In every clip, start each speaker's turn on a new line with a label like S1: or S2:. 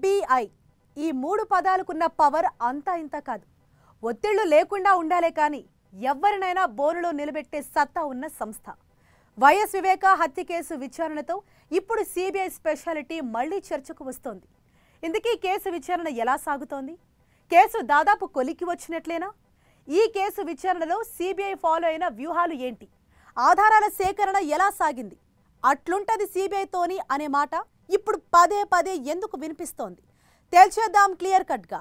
S1: CBI ఈ మూడు పదాలకున్న power అంతా ఇంత కాదు ఒత్తిళ్లు లేకుండా ఉండాలే కానీ ఎవరినైనా బోనులో నిలబెట్టే సత్తా ఉన్న సంస్థ వైఎస్ వివేక హత్య కేసు విచారణతో ఇప్పుడు సిబిఐ స్పెషాలిటీ మళ్లీ చర్చకు వస్తోంది ఇందుకీ కేసు విచారణ ఎలా సాగుతోంది కేసు దాదాపు కొలికి వచ్చినట్లేనా ఈ కేసు విచారణలో సిబిఐ ఫాలో అయిన వ్యూహాలు ఏంటి ఆధారాల సేకరణ ఎలా సాగింది అట్లుంటది సిబిఐతోని అనే మాట ఇప్పుడు పదే పదే ఎందుకు వినిపిస్తోంది తేల్చేద్దాం క్లియర్ కట్గా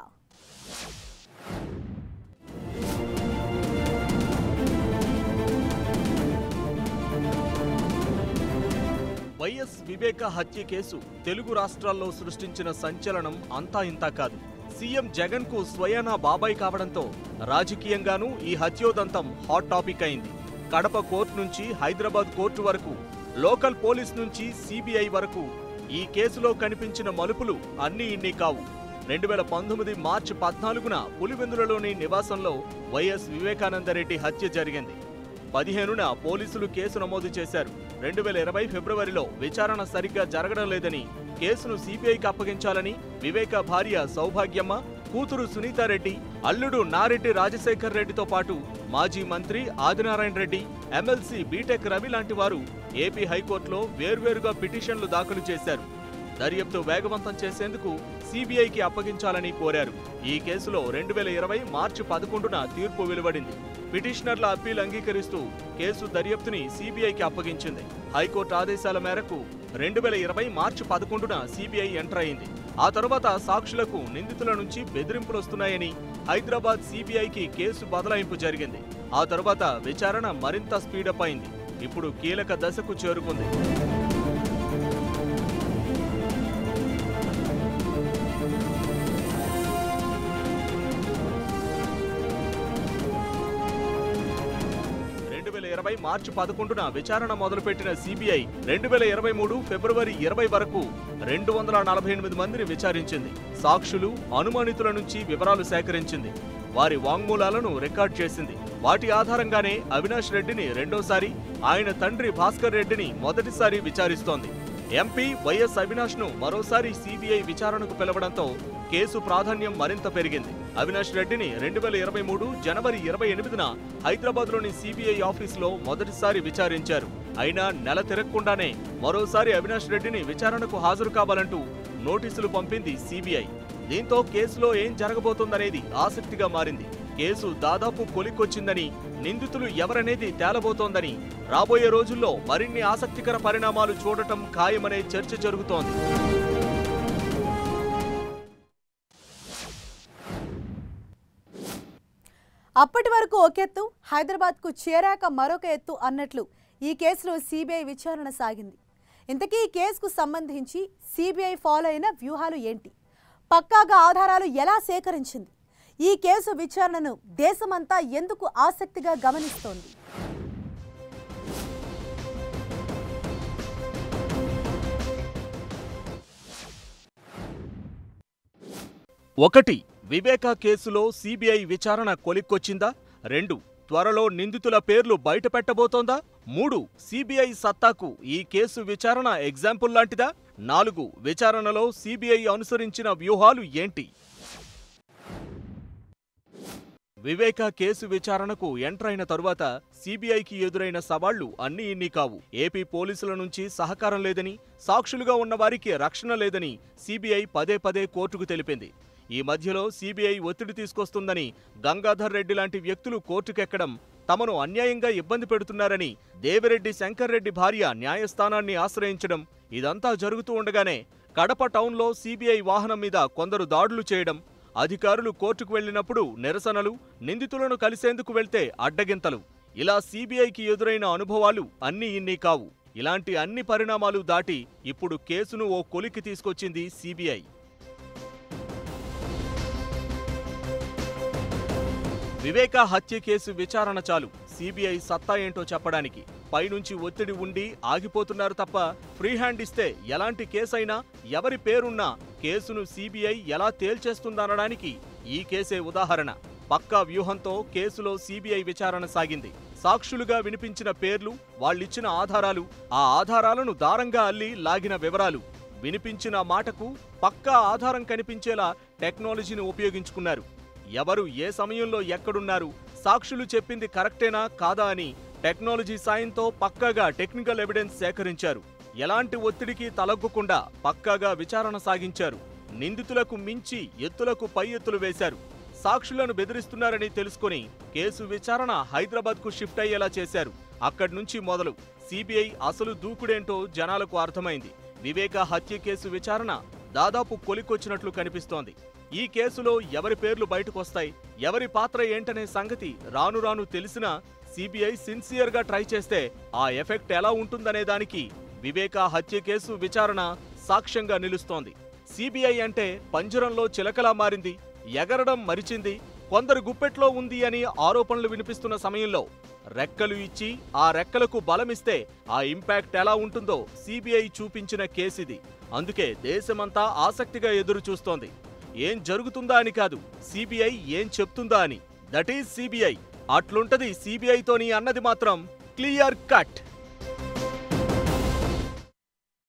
S2: వైఎస్ వివేక హత్య కేసు తెలుగు రాష్ట్రాల్లో సృష్టించిన సంచలనం అంతా ఇంతా కాదు సీఎం జగన్ కు స్వయానా బాబాయ్ కావడంతో రాజకీయంగానూ ఈ హత్యోదంతం హాట్ టాపిక్ అయింది కడప కోర్టు నుంచి హైదరాబాద్ కోర్టు వరకు లోకల్ పోలీస్ నుంచి సిబిఐ వరకు ఈ కేసులో కనిపించిన మలుపులు అన్నీ ఇన్ని కావు రెండు వేల పంతొమ్మిది మార్చి పద్నాలుగున పులివెందులలోని నివాసంలో వైఎస్ వివేకానందరెడ్డి హత్య జరిగింది పదిహేనున పోలీసులు కేసు నమోదు చేశారు రెండు వేల ఇరవై ఫిబ్రవరిలో విచారణ సరిగ్గా జరగడం లేదని కేసును సిబిఐకి అప్పగించాలని వివేక భార్య సౌభాగ్యమ్మ కూతురు సునీతారెడ్డి అల్లుడు నారెడ్డి రాజశేఖర్ రెడ్డితో పాటు మాజీ మంత్రి ఆదినారాయణ రెడ్డి ఎమ్మెల్సీ బీటెక్ రవి లాంటి వారు ఏపీ హైకోర్టులో వేర్వేరుగా పిటిషన్లు దాఖలు చేశారు దర్యాప్తు వేగవంతం చేసేందుకు సిబిఐకి అప్పగించాలని కోరారు ఈ కేసులో రెండు వేల ఇరవై మార్చి పదకొండున తీర్పు వెలువడింది పిటిషనర్ల అప్పీల్ అంగీకరిస్తూ కేసు దర్యాప్తుని సిబిఐకి అప్పగించింది హైకోర్టు ఆదేశాల మేరకు రెండు వేల ఇరవై మార్చి పదకొండున సిబిఐ ఎంటర్ అయింది ఆ తర్వాత సాక్షులకు నిందితుల నుంచి బెదిరింపులు వస్తున్నాయని హైదరాబాద్ సిబిఐకి కేసు బదలాయింపు జరిగింది ఆ తర్వాత విచారణ మరింత స్పీడప్ అయింది ఇప్పుడు కీలక దశకు చేరుకుంది రెండు వేల ఇరవై మార్చి పదకొండున విచారణ మొదలుపెట్టిన సిబిఐ రెండు వేల ఇరవై మూడు ఫిబ్రవరి ఇరవై వరకు రెండు వందల నలభై ఎనిమిది మందిని విచారించింది సాక్షులు అనుమానితుల నుంచి వివరాలు సేకరించింది వారి వాంగ్మూలాలను రికార్డ్ చేసింది వాటి ఆధారంగానే అవినాష్ రెడ్డిని రెండోసారి ఆయన తండ్రి భాస్కర్ రెడ్డిని మొదటిసారి విచారిస్తోంది ఎంపీ వైఎస్ అవినాష్ ను మరోసారి సిబిఐ విచారణకు పిలవడంతో కేసు ప్రాధాన్యం మరింత పెరిగింది అవినాష్ రెడ్డిని రెండు వేల ఇరవై మూడు జనవరి ఇరవై ఎనిమిదిన హైదరాబాద్లోని సిబిఐ ఆఫీసులో మొదటిసారి విచారించారు అయినా నెల తిరగకుండానే మరోసారి అవినాష్ రెడ్డిని విచారణకు హాజరు కావాలంటూ నోటీసులు పంపింది సిబిఐ దీంతో కేసులో ఏం జరగబోతోందనేది ఆసక్తిగా మారింది కేసు దాదాపు కొలిక్కొచ్చిందని నిందితులు ఎవరనేది తేలబోతోందని రాబోయే రోజుల్లో మరిన్ని ఆసక్తికర పరిణామాలు చూడటం ఖాయమనే చర్చ జరుగుతోంది
S1: అప్పటి వరకు ఒక ఎత్తు హైదరాబాద్కు చేరాక మరొక ఎత్తు అన్నట్లు ఈ కేసులో సిబిఐ విచారణ సాగింది ఇంతకీ ఈ కేసుకు సంబంధించి సిబిఐ ఫాలో అయిన వ్యూహాలు ఏంటి పక్కాగా ఆధారాలు ఎలా సేకరించింది ఈ కేసు విచారణను దేశమంతా ఎందుకు ఆసక్తిగా గమనిస్తోంది
S2: ఒకటి వివేకా కేసులో సిబిఐ విచారణ కొలిక్కొచ్చిందా రెండు త్వరలో నిందితుల పేర్లు బయటపెట్టబోతోందా మూడు సిబిఐ సత్తాకు ఈ కేసు విచారణ ఎగ్జాంపుల్ లాంటిదా నాలుగు విచారణలో సిబిఐ అనుసరించిన వ్యూహాలు ఏంటి వివేక కేసు విచారణకు ఎంటర్ అయిన తరువాత సిబిఐకి ఎదురైన సవాళ్లు అన్నీ ఇన్ని కావు ఏపీ పోలీసుల నుంచి సహకారం లేదని సాక్షులుగా ఉన్న వారికి రక్షణ లేదని సిబిఐ పదే పదే కోర్టుకు తెలిపింది ఈ మధ్యలో సిబిఐ ఒత్తిడి తీసుకొస్తుందని గంగాధర్ రెడ్డి లాంటి వ్యక్తులు కోర్టుకెక్కడం తమను అన్యాయంగా ఇబ్బంది పెడుతున్నారని దేవిరెడ్డి శంకర్ రెడ్డి భార్య న్యాయస్థానాన్ని ఆశ్రయించడం ఇదంతా జరుగుతూ ఉండగానే కడప టౌన్లో సిబిఐ వాహనం మీద కొందరు దాడులు చేయడం అధికారులు కోర్టుకు వెళ్లినప్పుడు నిరసనలు నిందితులను కలిసేందుకు వెళ్తే అడ్డగింతలు ఇలా సిబిఐకి ఎదురైన అనుభవాలు అన్నీ ఇన్ని కావు ఇలాంటి అన్ని పరిణామాలు దాటి ఇప్పుడు కేసును ఓ కొలికి తీసుకొచ్చింది సిబిఐ వివేక హత్య కేసు విచారణ చాలు సిబిఐ సత్తా ఏంటో చెప్పడానికి పైనుంచి ఒత్తిడి ఉండి ఆగిపోతున్నారు తప్ప ఫ్రీ హ్యాండ్ ఇస్తే ఎలాంటి కేసైనా ఎవరి పేరున్నా కేసును సిబిఐ ఎలా తేల్చేస్తుందనడానికి ఈ కేసే ఉదాహరణ పక్కా వ్యూహంతో కేసులో సిబిఐ విచారణ సాగింది సాక్షులుగా వినిపించిన పేర్లు వాళ్ళిచ్చిన ఆధారాలు ఆ ఆధారాలను దారంగా అల్లి లాగిన వివరాలు వినిపించిన మాటకు పక్కా ఆధారం కనిపించేలా టెక్నాలజీని ఉపయోగించుకున్నారు ఎవరు ఏ సమయంలో ఎక్కడున్నారు సాక్షులు చెప్పింది కరెక్టేనా కాదా అని టెక్నాలజీ సాయంతో పక్కాగా టెక్నికల్ ఎవిడెన్స్ సేకరించారు ఎలాంటి ఒత్తిడికి తలగ్గకుండా పక్కాగా విచారణ సాగించారు నిందితులకు మించి ఎత్తులకు పై ఎత్తులు వేశారు సాక్షులను బెదిరిస్తున్నారని తెలుసుకొని కేసు విచారణ హైదరాబాద్కు షిఫ్ట్ అయ్యేలా చేశారు అక్కడి నుంచి మొదలు సిబిఐ అసలు దూకుడేంటో జనాలకు అర్థమైంది వివేక హత్య కేసు విచారణ దాదాపు కొలికొచ్చినట్లు కనిపిస్తోంది ఈ కేసులో ఎవరి పేర్లు బయటకొస్తాయి ఎవరి పాత్ర ఏంటనే సంగతి రాను రాను తెలిసినా సిబిఐ సిన్సియర్ గా ట్రై చేస్తే ఆ ఎఫెక్ట్ ఎలా ఉంటుందనే దానికి వివేక హత్య కేసు విచారణ సాక్ష్యంగా నిలుస్తోంది సిబిఐ అంటే పంజరంలో చిలకలా మారింది ఎగరడం మరిచింది కొందరు గుప్పెట్లో ఉంది అని ఆరోపణలు వినిపిస్తున్న సమయంలో రెక్కలు ఇచ్చి ఆ రెక్కలకు బలమిస్తే ఆ ఇంపాక్ట్ ఎలా ఉంటుందో సిబిఐ చూపించిన కేసిది అందుకే దేశమంతా ఆసక్తిగా ఎదురు చూస్తోంది ఏం జరుగుతుందా అని కాదు సిబిఐ ఏం చెప్తుందా అని దట్ ఈజ్ సిబిఐ అట్లుంటది సిబిఐతోని అన్నది మాత్రం క్లియర్ కట్